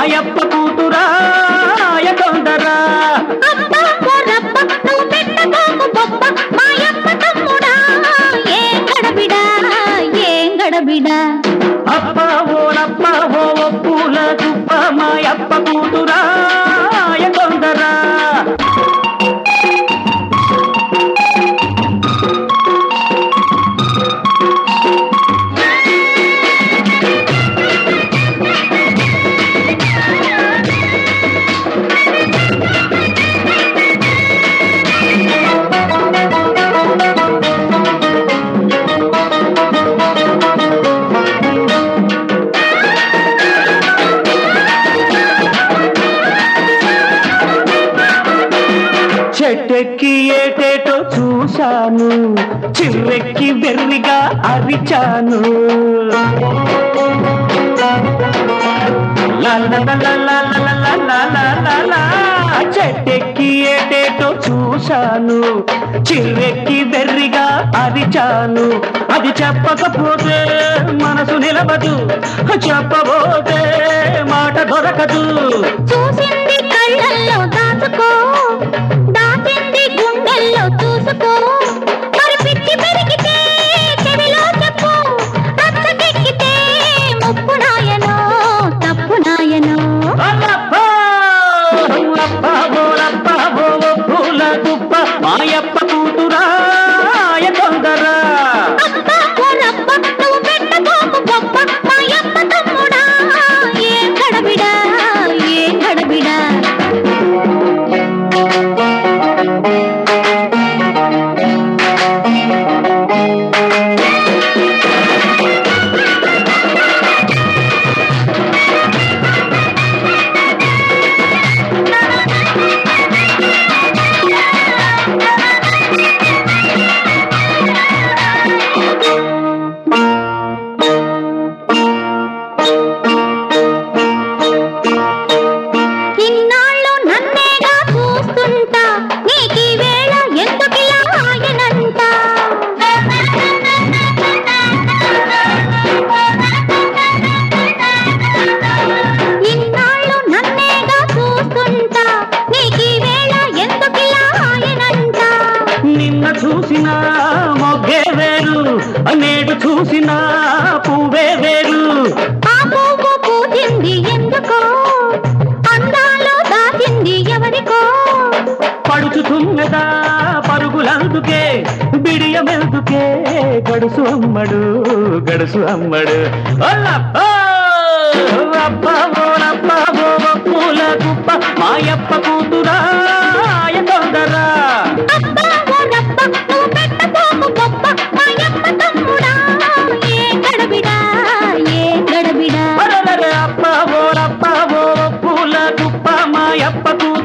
మాయప్ప కూతురా ఎదొందరా అబ్బా ఓరబ్బా నువ్వు పెట్టబోకు బొబ్బ మాయప్ప తమ్ముడా ఏం గడబిడా ఏం గడబిడా అప్ప ఓరప్ప ఓ పూల తుప్ప మాయప్ప కూతురా ఎదొందరా చెట్టెక్కి ఏటేటో చూశాను చిర్రెక్కి వెర్రిగా అరిచాను లలలలలలలలలలలలల. చెట్టెక్కి ఏటేటో చూశాను చిర్రెక్కి వెర్రిగా అరిచాను అది చెప్పకపోతే మనసు నిలబదు చెప్పబోతే మాట దొరకదు చూసింది కళ్ళల్లో దాచుకో దాచింది గుండెల్లో చూసుకో మరి పిచ్చి పెరిగితే చెవిలో చెప్పు రచ్చకెక్కితే ముప్పు నాయనో తప్పు నాయనో అల్లప్ప, అల్లప్ప, ఓలప్ప, ఓ పూల తుప్ప, మాయప్ప కూతురా ఎదొందరా అబ్బా ఓరబ్బా నువ్వు పెట్టబోకు బొబ్బ మాయప్ప తమ్ముడా ఏం గడబిడా ఏం గడబిడా ఇన్నాళ్ళు నన్నేగా చూస్తుంటా నీకీ వేళ ఎందుకిలా ఆయనంట ఇన్నాళ్ళు నన్నేగా చూస్తుంటా నీకీ వేళ ఎందుకిలా ఆయనంట నిన్న చూసిన మొగ్గే వేరు నేడు చూసిన పువ్వే వేరు ఆ పువ్వు పూజింది ఎందుకో అందాలో దాచింది ఎవరికో పడుచు తుమ్మెద పరుగులందుకే బిడియమెందుకే గడుసు అమ్మడు గడుసు అమ్మడు అల్లప్ప, అప్ప, ఓలప్ప, ఓ పూల కుప్ప మాయప్ప కూతురా ఎదొందరా అబ్బా ఓరబ్బా నువ్వు పెట్టబోకు గొప్ప మాయప్ప తమ్ముడా ఏ గడబిడా ఏ గడబిడా అరరరే అప్ప ఓరప్ప ఓ పూల కుప్ప మాయప్ప కూతురా